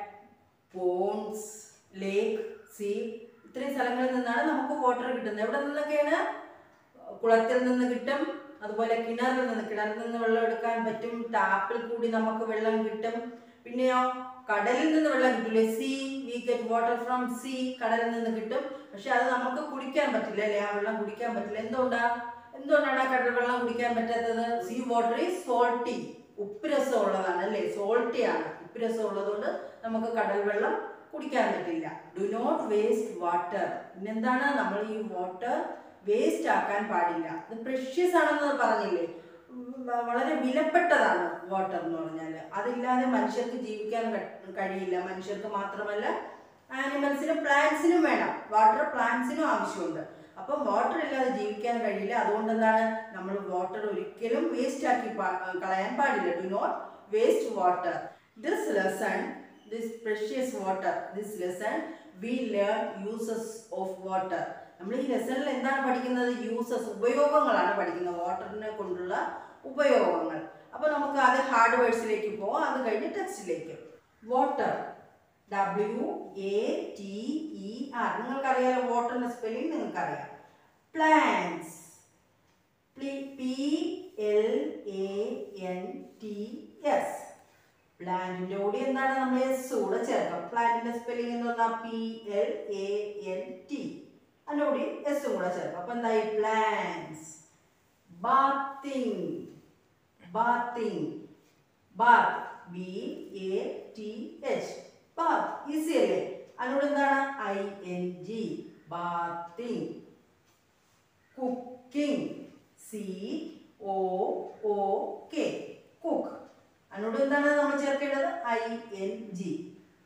ponds lake sea ഇത്രയും സ്ഥലങ്ങളിൽ നിന്നാണ് നമുക്ക് വാട്ടർ കിട്ടുന്നത് എവിടെ നിന്നൊക്കെയാണ് കുളത്തിൽ നിന്ന് കിട്ടും അതുപോലെ കിണറിൽ നിന്ന് കിണറിൽ നിന്ന് വെള്ളം എടുക്കാൻ പറ്റും ടാപ്പിൽ കൂടി നമുക്ക് വെള്ളം കിട്ടും പിന്നെയോ കടലിൽ നിന്ന് വെള്ളം കിട്ടില്ലേ sea we get water from sea കടലിൽ നിന്ന് കിട്ടും പക്ഷെ അത് നമുക്ക് കുടിക്കാൻ പറ്റില്ല അല്ലേ ആ വെള്ളം കുടിക്കാൻ പറ്റില്ല എന്തുകൊണ്ടാ എന്തുകൊണ്ടാണ് ആ കടൽ വെള്ളം കുടിക്കാൻ പറ്റാത്തത് സീ വാട്ടർ ഈസ് സോൾട്ടി ഉപ്പ് രസം ഉള്ളതാണ് അല്ലേ സോൾട്ടി ആണ് ഉപ്പ് രസം ഉള്ളതുകൊണ്ട് നമുക്ക് കടൽ വെള്ളം കുടിക്കാൻ പറ്റില്ല ഡു നോട്ട് വേസ്റ്റ് വാട്ടർ പിന്നെന്താണ് നമ്മൾ ഈ വാട്ടർ വേസ്റ്റ് ആക്കാൻ പാടില്ല ഇത് പ്രഷ്യസ് ആണെന്ന് പറഞ്ഞില്ലേ ഉം, വളരെ വിലപ്പെട്ടതാണ് വാട്ടർ എന്ന് പറഞ്ഞാൽ അതില്ലാതെ മനുഷ്യർക്ക് ജീവിക്കാൻ ക- കഴിയില്ല മനുഷ്യർക്ക് മാത്രമല്ല ആനിമൽസിനും പ്ലാന്റ്സിനും വേണം വാട്ടർ പ്ലാന്റ്സിനും ആവശ്യമുണ്ട് അപ്പം വാട്ടർ ഇല്ലാതെ ജീവിക്കാൻ കഴിയില്ല അതുകൊണ്ട് എന്താണ് നമ്മൾ വാട്ടർ ഒരിക്കലും വേസ്റ്റ് ആക്കി പാ- കളയാൻ പാടില്ല do not waste water this lesson this precious water this lesson we learn uses of water നമ്മൾ ഈ ലെസണിൽ എന്താണ് പഠിക്കുന്നത് യൂസസ് ഉപയോഗങ്ങളാണ് പഠിക്കുന്നത് വാട്ടറിനെ കൊണ്ടുള്ള ഉപയോഗങ്ങൾ അപ്പോൾ നമുക്ക് അത് ഹാർഡ് വേർഡ്സിലേക്ക് പോവാം അത് കഴിഞ്ഞ് ടെക്സ്റ്റിലേക്ക് water W A T E R നിങ്ങൾക്കറിയാലോ വാട്ടറിന്റെ സ്പെല്ലിംഗ് നിങ്ങൾക്കറിയാം plants P L A N T S പ്ലാന്റിന്റെ കൂടി എന്താണ് നമ്മൾ എസ് കൂടെ ചേർക്കാം പ്ലാന്റിന്റെ സ്പെല്ലിംഗ് എന്ന് പറഞ്ഞാൽ P L A N T അതിൻ്റെ കൂടി എസ് കൂടെ ചേർക്കാം അപ്പൊ എന്തായി plants bathing bathing bath B A T H bath easy അല്ലേ അതിനോട് എന്താണ് I N G bathing cooking C O O K cook അതിനോട് എന്താണ് നമ്മൾ ചേർക്കേണ്ടത് I N G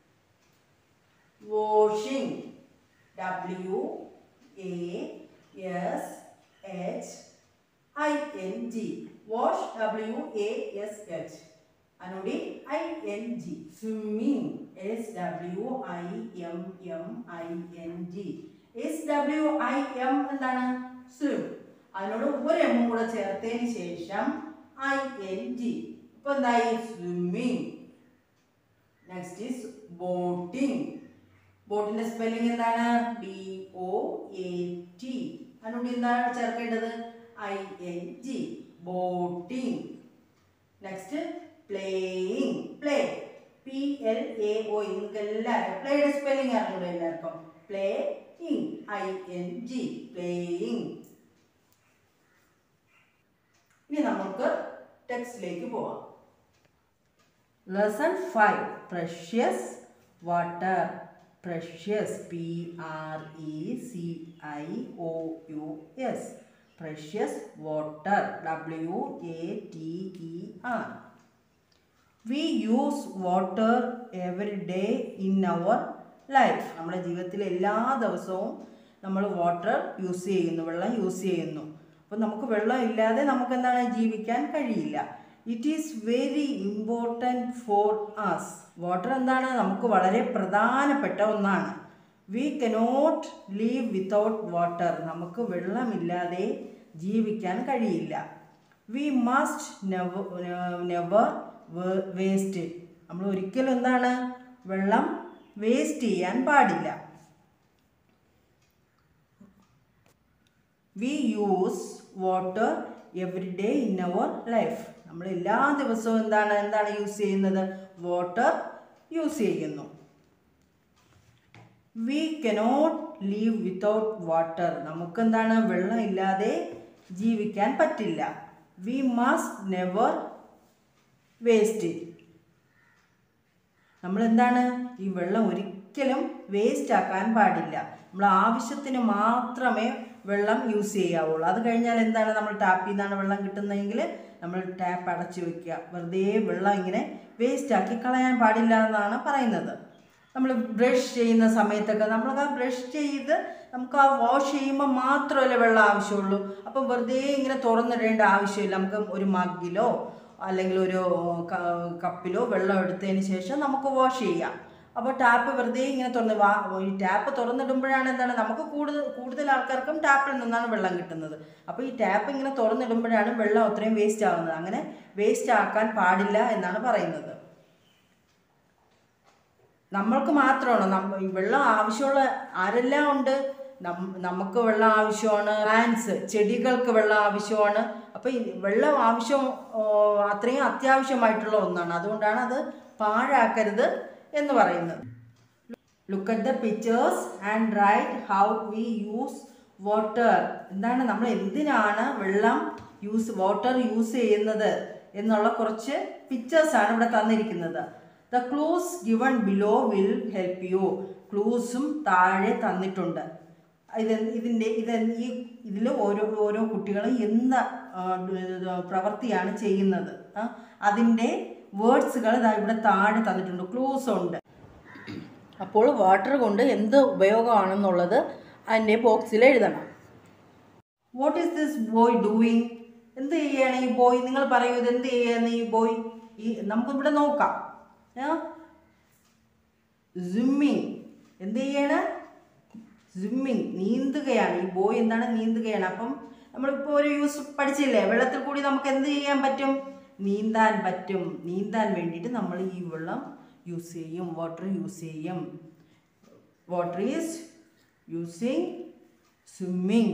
washing W A S H I N G wash W A S H അതിനോട് I N G swimming S W I M M I N G S W I M എന്താണ് swim അതിനോട് ഒരു എമ്മും കൂടെ ചേർത്തതിന് ശേഷം I N G ഇപ്പൊ എന്തായി സ്വിമ്മിങ് നെക്സ്റ്റ് ഈസ് ബോട്ടിംഗ് ബോട്ടിന്റെ സ്പെല്ലിംഗ് എന്താണ് ബി ഒ എ ടി അതിനോട് എന്താണ് ചേർക്കേണ്ടത് I N G boating next playing play P L A O നിങ്ങൾക്ക് എല്ലാവരും പ്ലേയുടെ സ്പെല്ലിംഗ് അറിഞ്ഞൂടെ എല്ലാവർക്കും പ്ലേ ഇങ് ഐ എൻ ജി പ്ലേയിങ് ഇനി നമുക്ക് ടെക്സ്റ്റിലേക്ക് പോവാം lesson five precious water precious P R E C I O U S precious water W A T E R we use water every day in our life നമ്മുടെ ജീവിതത്തിൽ എല്ലാ ദിവസവും നമ്മൾ water use ചെയ്യുന്നു വെള്ളം യൂസ് ചെയ്യുന്നു അപ്പോൾ നമുക്ക് വെള്ളം ഇല്ലാതെ നമുക്ക് എന്താണ് ജീവിക്കാൻ കഴിയില്ല it is very important for us water എന്താണ് നമുക്ക് വളരെ പ്രധാനപ്പെട്ട ഒന്നാണ് we cannot live without water നമുക്ക് വെള്ളമില്ലാതെ ജീവിക്കാൻ കഴിയില്ല we must never never waste നമ്മൾ ഒരിക്കലും എന്താണ് വെള്ളം വേസ്റ്റ് ചെയ്യാൻ പാടില്ല we use water every day in our life നമ്മൾ എല്ലാ ദിവസവും എന്താണ് എന്താണ് യൂസ് ചെയ്യുന്നത് വാട്ടർ യൂസ് ചെയ്യുന്നു we cannot live without water നമുക്ക് എന്താണ് വെള്ളം ഇല്ലാതെ ജീവിക്കാൻ പറ്റില്ല വി മസ്റ്റ് നെവർ വേസ്റ്റ് നമ്മൾ എന്താണ് ഈ വെള്ളം ഒരിക്കലും വേസ്റ്റ് ആക്കാൻ പാടില്ല നമ്മൾ ആവശ്യത്തിന് മാത്രമേ വെള്ളം യൂസ് ചെയ്യാവുള്ളൂ അത് കഴിഞ്ഞാൽ എന്താണ് നമ്മൾ ടാപ്പിൽ നിന്നാണ് വെള്ളം കിട്ടുന്നതെങ്കിൽ നമ്മൾ ടാപ്പ് അടച്ചു വെക്കുക വെറുതെ വെള്ളം ഇങ്ങനെ വേസ്റ്റ് ആക്കി കളയാൻ പാടില്ല എന്നാണ് പറയുന്നത് നമ്മൾ ബ്രഷ് ചെയ്യുന്ന സമയത്തൊക്കെ നമ്മൾ ആ ബ്രഷ് ചെയ്ത് നമുക്ക് ആ വാഷ് ചെയ്യുമ്പോൾ മാത്രമല്ലേ വെള്ളം ആവശ്യമുള്ളൂ അപ്പം വെറുതെ ഇങ്ങനെ തുറന്നിടേണ്ട ആവശ്യമില്ല നമുക്ക് ഒരു മഗ്ഗിലോ അല്ലെങ്കിൽ ഒരു ക- കപ്പിലോ വെള്ളം എടുത്തതിന് ശേഷം നമുക്ക് വാഷ് ചെയ്യാം അപ്പോൾ ടാപ്പ് വെറുതെ ഇങ്ങനെ തുറന്ന് വാ ഈ ടാപ്പ് തുറന്നിടുമ്പോഴാണ് എന്താണ് നമുക്ക് കൂടുതൽ കൂടുതൽ ആൾക്കാർക്കും ടാപ്പിൽ നിന്നാണ് വെള്ളം കിട്ടുന്നത് അപ്പോൾ ഈ ടാപ്പ് ഇങ്ങനെ തുറന്നിടുമ്പോഴാണ് വെള്ളം അത്രയും വേസ്റ്റ് ആവുന്നത് അങ്ങനെ വേസ്റ്റ് ആക്കാൻ പാടില്ല എന്നാണ് പറയുന്നത് നമ്മൾക്ക് മാത്രമാണ് നമ്മ ഈ വെള്ളം ആവശ്യമുള്ള ആരെല്ലാം ഉണ്ട് നം- നമുക്ക് വെള്ളം ആവശ്യമാണ് പ്ലാന്റ്സ് ചെടികൾക്ക് വെള്ളം ആവശ്യമാണ് അപ്പോൾ ഈ വെള്ളം ആവശ്യം ഓ, അത്രയും അത്യാവശ്യമായിട്ടുള്ള ഒന്നാണ് അതുകൊണ്ടാണ് അത് പാഴാക്കരുത് എന്ന് പറയുന്നത് look at the pictures and write how we use water എന്താണ് നമ്മൾ എന്തിനാണ് വെള്ളം യൂസ് വാട്ടർ യൂസ് ചെയ്യുന്നത് എന്നുള്ള കുറച്ച് പിക്ചേഴ്സാണ് ഇവിടെ തന്നിരിക്കുന്നത് the clues given below will help you ക്ലൂസും താഴെ തന്നിട്ടുണ്ട് ഇത് ഇതിൻ്റെ ഇത് ഈ ഇതിൽ ഓരോ ഓരോ കുട്ടികളും എന്ത് ആ, ഇത് പ്രവൃത്തിയാണ് ചെയ്യുന്നത് ആ, അതിൻ്റെ വേർഡ്സുകൾ ഇതാ ഇവിടെ താഴെ തന്നിട്ടുണ്ട് ക്ലൂസ് ഉണ്ട് അപ്പോൾ വാട്ടർ കൊണ്ട് എന്ത് ഉപയോഗമാണെന്നുള്ളത് അതിൻ്റെ ബോക്സിൽ എഴുതണം what is this boy doing എന്ത് ചെയ്യാണ് ഈ ബോയ് നിങ്ങൾ പറയൂ ഇത് എന്ത് ചെയ്യാണ് ഈ ബോയ് ഈ നമുക്കിവിടെ നോക്കാം സ്വിമ്മിങ് എന്ത് ചെയ്യാണ് സ്വിമ്മിങ് നീന്തുകയാണ് ഈ ബോയ് എന്താണ് നീന്തുകയാണ് അപ്പം നമ്മളിപ്പോൾ ഒരു യൂസ് പഠിച്ചില്ലേ വെള്ളത്തിൽ കൂടി നമുക്ക് എന്ത് ചെയ്യാൻ പറ്റും നീന്താൻ പറ്റും നീന്താൻ വേണ്ടിയിട്ട് നമ്മൾ ഈ വെള്ളം യൂസ് ചെയ്യും വാട്ടർ യൂസ് ചെയ്യും water is using swimming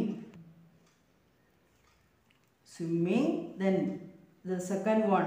swimming then the second one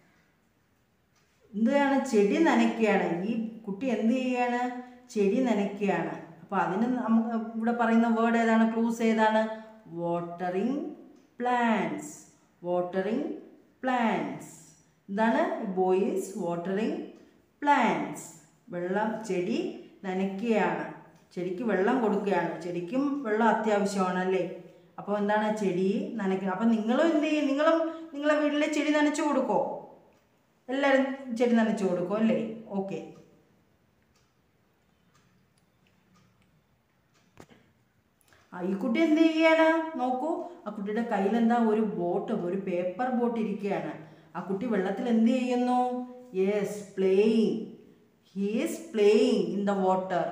എന്താണ് ചെടി നനയ്ക്കുകയാണ് ഈ കുട്ടി എന്ത് ചെയ്യാണ് ചെടി നനയ്ക്കുകയാണ് അപ്പോൾ അതിന് നമുക്ക് ഇവിടെ പറയുന്ന വേർഡ് ഏതാണ് ക്ലൂസ് ഏതാണ് വാട്ടറിങ് പ്ലാന്റ്സ് വാട്ടറിങ് പ്ലാന്റ്സ് എന്താണ് ബോയ്സ് വാട്ടറിങ് പ്ലാന്റ്സ് വെള്ളം ചെടി നനയ്ക്കുകയാണ് ചെടിക്ക് വെള്ളം കൊടുക്കുകയാണ് ചെടിക്കും വെള്ളം അത്യാവശ്യമാണ് അല്ലേ അപ്പോൾ എന്താണ് ചെടി നനയ്ക്കുക അപ്പം നിങ്ങളും എന്ത് ചെയ്യും നിങ്ങളും നിങ്ങളെ വീട്ടിലെ ചെടി നനച്ചു കൊടുക്കോ എല്ലാവരും ചെടി നനച്ചു കൊടുക്കും അല്ലേ ഓക്കെ ആ ഈ കുട്ടി എന്ത് ചെയ്യാണ് നോക്കൂ ആ കുട്ടിയുടെ കയ്യിൽ എന്താ ഒരു ബോട്ട് ഒരു പേപ്പർ ബോട്ട് ഇരിക്കുകയാണ് ആ കുട്ടി വെള്ളത്തിൽ എന്ത് ചെയ്യുന്നു yes playing he's playing in the water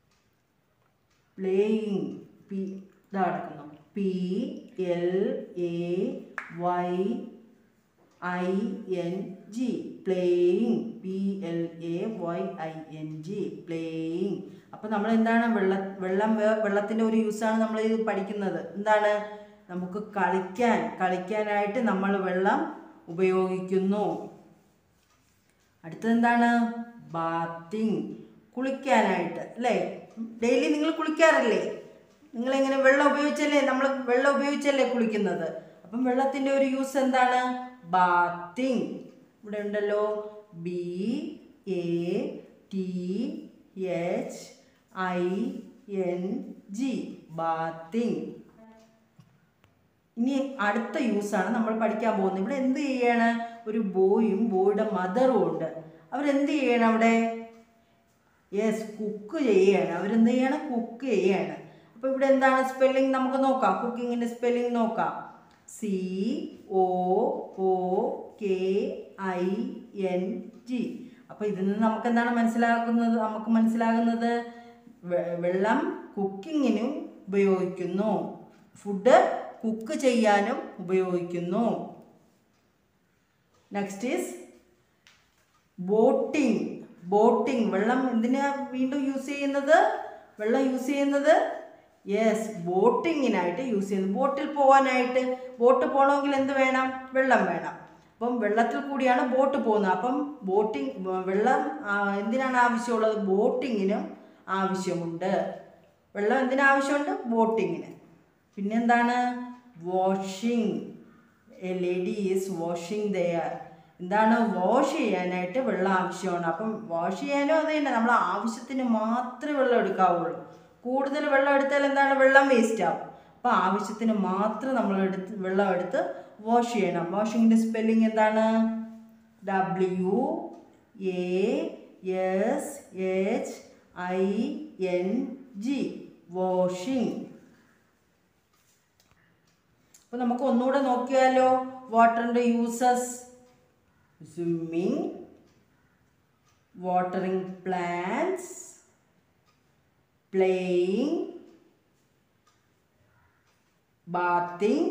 playing P ഇതാ കിടക്കുന്നു P L A Y I N G playing P L A Y I N G playing അപ്പോൾ നമ്മൾ എന്താണ് വെള്ള വെള്ളം വേ- വെള്ളത്തിൻ്റെ ഒരു യൂസാണ് നമ്മൾ ഇത് പഠിക്കുന്നത് എന്താണ് നമുക്ക് കളിക്കാൻ കളിക്കാനായിട്ട് നമ്മൾ വെള്ളം ഉപയോഗിക്കുന്നു അടുത്തത് എന്താണ് ബാത്തിങ് കുളിക്കാനായിട്ട് അല്ലേ ഡെയിലി നിങ്ങൾ കുളിക്കാറില്ലേ നിങ്ങളെങ്ങനെ വെള്ളം ഉപയോഗിച്ചല്ലേ നമ്മൾ വെള്ളം ഉപയോഗിച്ചല്ലേ കുളിക്കുന്നത് അപ്പം വെള്ളത്തിൻ്റെ ഒരു യൂസ് എന്താണ് ബാത്തിങ് ഇവിടെ ഉണ്ടല്ലോ B A T H I N G bathing ഇനി അടുത്ത യൂസാണ് നമ്മൾ പഠിക്കാൻ പോകുന്നത് ഇവിടെ എന്ത് ചെയ്യാണ് ഒരു ബോയും ബോയുടെ മദറും ഉണ്ട് അവരെന്ത് ചെയ്യണം അവിടെ യെസ് കുക്ക് ചെയ്യാണ് അവരെന്ത് ചെയ്യാണ് കുക്ക് ചെയ്യാണ് അപ്പോൾ ഇവിടെ എന്താണ് സ്പെല്ലിംഗ് നമുക്ക് നോക്കാം കുക്കിങ്ങിൻ്റെ സ്പെല്ലിംഗ് നോക്കാം C O O K I N G അപ്പോൾ ഇതിൽ നിന്ന് നമുക്ക് എന്താണ് മനസ്സിലാക്കുന്നത് നമുക്ക് മനസ്സിലാകുന്നത് വെ- വെള്ളം കുക്കിങ്ങിനും ഉപയോഗിക്കുന്നു ഫുഡ് കുക്ക് ചെയ്യാനും ഉപയോഗിക്കുന്നു നെക്സ്റ്റ് ഈസ് ബോട്ടിംഗ് ബോട്ടിംഗ് വെള്ളം എന്തിനാ വീണ്ടും യൂസ് ചെയ്യുന്നത് വെള്ളം യൂസ് ചെയ്യുന്നത് യെസ് ബോട്ടിങ്ങിനായിട്ട് യൂസ് ചെയ്യുന്നത് ബോട്ടിൽ പോകാനായിട്ട് ബോട്ട് പോകണമെങ്കിൽ എന്ത് വേണം വെള്ളം വേണം അപ്പം വെള്ളത്തിൽ കൂടിയാണ് ബോട്ട് പോകുന്നത് അപ്പം ബോട്ടിംഗ് വെള്ളം ആ, എന്തിനാണ് ആവശ്യമുള്ളത് ബോട്ടിങ്ങിനും ആവശ്യമുണ്ട് വെള്ളം എന്തിനാവശ്യമുണ്ട് ബോട്ടിങ്ങിന് പിന്നെന്താണ് washing a lady is washing there എന്താണ് വാഷ് ചെയ്യാനായിട്ട് വെള്ളം ആവശ്യമാണ് അപ്പം വാഷ് ചെയ്യാനോ അത് തന്നെ നമ്മൾ ആവശ്യത്തിന് മാത്രമേ വെള്ളം എടുക്കാവുള്ളൂ കൂടുതൽ വെള്ളം എടുത്താൽ എന്താണ് വെള്ളം വേസ്റ്റ് ആവും അപ്പം ആവശ്യത്തിന് മാത്രം നമ്മൾ എടുത്ത് വെള്ളം എടുത്ത് വാഷ് ചെയ്യണം വാഷിങ്ങിൻ്റെ സ്പെല്ലിംഗ് എന്താണ് W A S H I N G washing അപ്പൊ നമുക്ക് ഒന്നുകൂടെ നോക്കിയാലോ വാട്ടറിന്റെ uses swimming watering plants playing bathing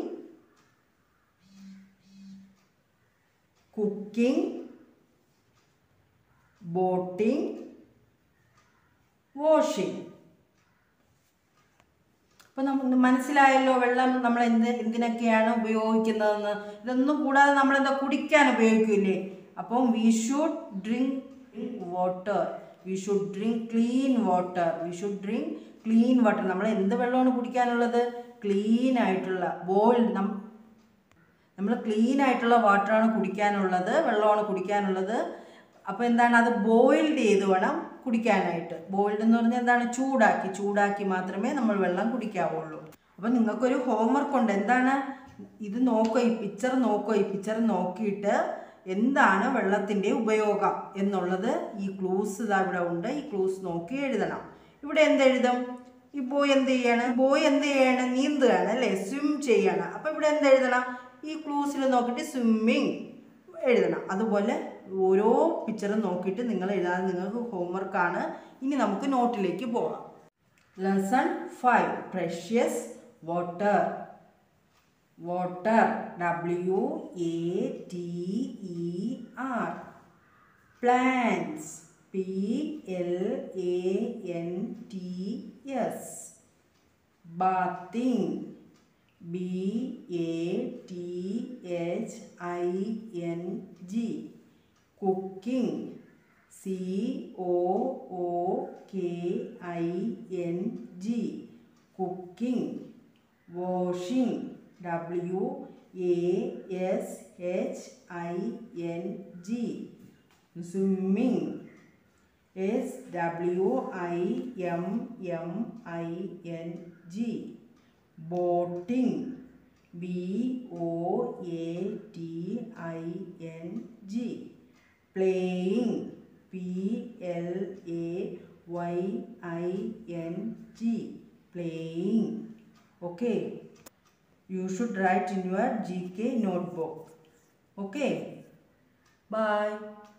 cooking boating washing അപ്പോൾ നമുക്ക് മനസ്സിലായല്ലോ വെള്ളം നമ്മൾ എന്ത് എന്തിനൊക്കെയാണ് ഉപയോഗിക്കുന്നതെന്ന് ഇതൊന്നും കൂടാതെ നമ്മൾ എന്താ കുടിക്കാൻ ഉപയോഗിക്കില്ലേ അപ്പം we should drink water we should drink clean water we should drink clean water നമ്മൾ എന്ത് വെള്ളമാണ് കുടിക്കാനുള്ളത് ക്ലീൻ ആയിട്ടുള്ള ബോയിൽ നം നമ്മൾ ക്ലീൻ ആയിട്ടുള്ള വാട്ടറാണ് കുടിക്കാനുള്ളത് വെള്ളമാണ് കുടിക്കാനുള്ളത് അപ്പോൾ എന്താണ് അത് ബോയിൽഡ് ചെയ്ത് വേണം കുടിക്കാനായിട്ട് ബോയിൽഡ് എന്ന് പറഞ്ഞാൽ എന്താണ് ചൂടാക്കി ചൂടാക്കി മാത്രമേ നമ്മൾ വെള്ളം കുടിക്കാവുള്ളൂ അപ്പോൾ നിങ്ങൾക്കൊരു ഹോംവർക്ക് ഉണ്ട് എന്താണ് ഇത് നോക്കുക ഈ പിക്ചർ നോക്കുക ഈ പിക്ചർ നോക്കിയിട്ട് എന്താണ് വെള്ളത്തിൻ്റെ ഉപയോഗം എന്നുള്ളത് ഈ ക്ലൂസ് ഇതാ ഇവിടെ ഉണ്ട് ഈ ക്ലൂസ് നോക്കി എഴുതണം ഇവിടെ എന്തെഴുതും ഈ ബോയ് എന്ത് ചെയ്യാണ് ബോയ് എന്ത് ചെയ്യാണ് നീന്തുകയാണ് അല്ലേ സ്വിം ചെയ്യാണ് അപ്പോൾ ഇവിടെ എന്തെഴുതണം ഈ ക്ലൂസിൽ നോക്കിയിട്ട് സ്വിമ്മിങ് എഴുതണം അതുപോലെ ഓരോ പിക്ചറും നോക്കിയിട്ട് നിങ്ങൾ എഴുതാൻ നിങ്ങൾക്ക് ഹോംവർക്കാണ് ഇനി നമുക്ക് നോട്ടിലേക്ക് പോകാം lesson five precious water water W A T E R plants P L A N T S bathing B A T H I N G cooking C O O K I N G cooking washing W A S H I N G swimming S W I M M I N G boating B O A T I N G playing P L A Y I N G playing okay you should write in your GK notebook. Okay. Bye.